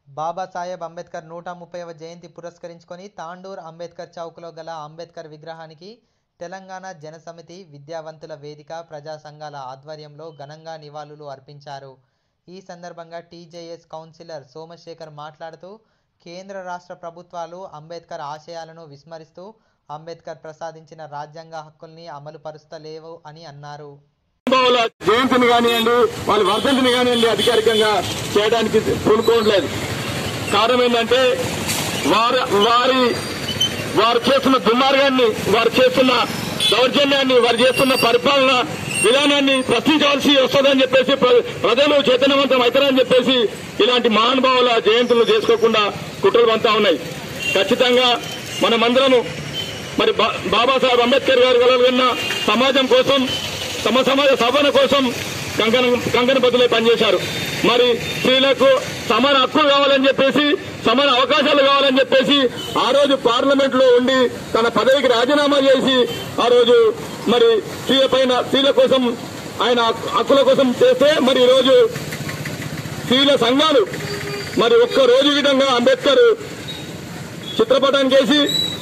బాబాసాహెబ్ అంబేద్కర్ నూట ముప్పైవ జయంతి పురస్కరించుకొని తాండూర్ అంబేద్కర్ చౌక్లో గల అంబేద్కర్ విగ్రహానికి తెలంగాణ జనసమితి విద్యావంతుల వేదిక ప్రజా సంఘాల ఆధ్వర్యంలో ఘనంగా నివాళులు అర్పించారు ఈ సందర్భంగా టీజేఎస్ కౌన్సిలర్ సోమశేఖర్ మాట్లాడుతూ కేంద్ర రాష్ట్ర ప్రభుత్వాలు అంబేద్కర్ ఆశయాలను విస్మరిస్తూ అంబేద్కర్ ప్రసాదించిన రాజ్యాంగ హక్కుల్ని అమలు పరుస్తలేవు అని అన్నారు మహానుభావుల జయంతిని కానివ్వండి వాళ్ళ వర్ధంతిని కానివ్వండి అధికారికంగా చేయడానికి పూనుకోవట్లేదు కారణం ఏంటంటే వారి వారి వారు చేస్తున్న దుర్మార్గాన్ని వారు చేస్తున్న దౌర్జన్యాన్ని వారు చేస్తున్న పరిపాలన విధానాన్ని ప్రశ్నించవలసి వస్తుందని చెప్పేసి ప్ర- ప్రజలు చైతన్యవంతం అవుతారని చెప్పేసి ఇలాంటి మహానుభావుల జయంతులు చేసుకోకుండా కుట్రలు పంతా ఉన్నాయి ఖచ్చితంగా మనమందరము మరి బా- బాబాసాహెబ్ అంబేద్కర్ గారు కలగన్న సమాజం కోసం తమ సమాజ సభన కోసం కంకణ కంకణ బదులై పనిచేశారు మరి స్త్రీలకు సమాన హక్కులు కావాలని చెప్పేసి సమాన అవకాశాలు కావాలని చెప్పేసి ఆ రోజు పార్లమెంట్ లో ఉండి తన పదవికి రాజీనామా చేసి ఆ రోజు మరి స్త్రీల పైన స్త్రీల కోసం ఆయన హక్కుల కోసం చేస్తే మరి ఈ రోజు స్త్రీల సంఘాలు మరి ఒక్క రోజు విధంగా అంబేద్కర్ చిత్రపటానికి వేసి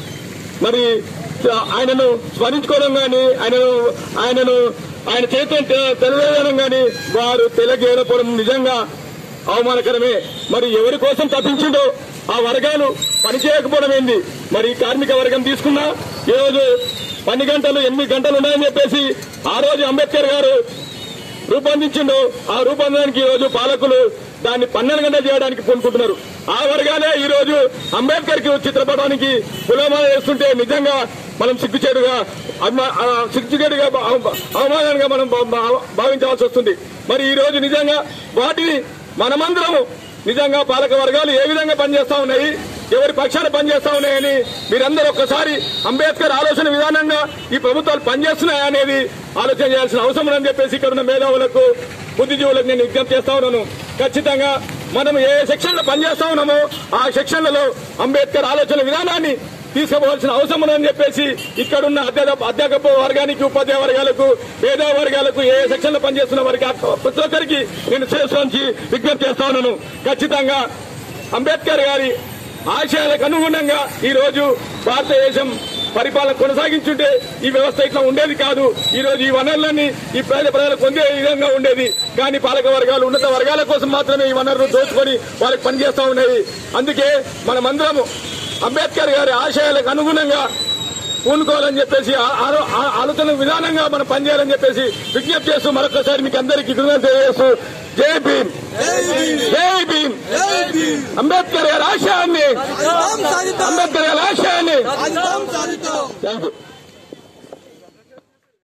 మరి ఆయనను స్మరించుకోవడం కానీ ఆయనను ఆయనను ఆయన చేతితో తెలియజేయడం కానీ వారు తెలియజేయకపోవడం నిజంగా అవమానకరమే మరి ఎవరి కోసం తప్పించిండో ఆ వర్గాలు పనిచేయకపోవడం ఏంది మరి ఈ కార్మిక వర్గం తీసుకున్నా ఈ రోజు పని గంటలు ఎనిమిది గంటలు ఉన్నాయని చెప్పేసి ఆ రోజు అంబేద్కర్ గారు రూపొందించిండు ఆ రూపొందడానికి ఈ రోజు పాలకులు దాన్ని పన్నెండు గంటలు చేయడానికి పూనుకుంటున్నారు ఆ వర్గాలే ఈ రోజు అంబేద్కర్ కి చిత్రపటానికి పులమాల వేస్తుంటే నిజంగా మనం సిగ్గుచేడుగా అభిమా- ఆ, సిగ్గుచేడుగా బా- అవమానంగా మనం భా- భా- భావించవలసి వస్తుంది మరి ఈ రోజు నిజంగా వాటిని మనమందరము నిజంగా పాలక వర్గాలు ఏ విధంగా పనిచేస్తా ఉన్నాయి ఎవరి పక్షాన పనిచేస్తా ఉన్నాయని మీరందరూ ఒక్కసారి అంబేద్కర్ ఆలోచన విధానంగా ఈ ప్రభుత్వాలు పనిచేస్తున్నాయా అనేది ఆలోచన చేయాల్సిన అవసరం ఉందని చెప్పేసి ఇక్కడ ఉన్న మేధావులకు బుద్ధిజీవులకు నేను విజ్ఞప్తి చేస్తా ఉన్నాను ఖచ్చితంగా మనం ఏ సెక్షన్ లో పనిచేస్తా ఉన్నామో ఆ సెక్షన్లలో అంబేద్కర్ ఆలోచన విధానాన్ని తీసుకోవాల్సిన అవసరం ఉందని చెప్పేసి ఇక్కడున్న అధ్యాప అధ్యాపక వర్గానికి ఉపాధ్యాయ వర్గాలకు మేధా వర్గాలకు ఏ సెక్షన్ లో పనిచేస్తున్న వారికి ప్రతి ఒక్కరికి నేను శిరస్సు విజ్ఞప్తి చేస్తా ఉన్నాను ఖచ్చితంగా అంబేద్కర్ గారి ఆశయాలకు అనుగుణంగా ఈ రోజు భారతదేశం పరిపాలన కొనసాగించుంటే ఈ వ్యవస్థ ఇట్లా ఉండేది కాదు ఈ రోజు ఈ వనరులన్నీ ఈ పేద ప్రజలకు పొందే విధంగా ఉండేది కానీ పాలక వర్గాలు ఉన్నత వర్గాల కోసం మాత్రమే ఈ వనరులు దోచుకొని వాళ్ళకి పనిచేస్తా ఉన్నాయి అందుకే మనమందరము అంబేద్కర్ గారి ఆశయాలకు అనుగుణంగా పూనుకోవాలని చెప్పేసి ఆ- ఆ- ఆ- ఆలోచన విధానంగా మనం పనిచేయాలని చెప్పేసి విజ్ఞప్తి చేస్తూ మరొకసారి మీకు అందరికీ కృతజ్ఞత తెలియజేస్తూ జై భీమ్ జై భీమ్ అంబేద్కర్ గారి ఆశయాన్ని అంబేద్కర్ గారి ఆశయాన్ని థ్యాంక్ యూ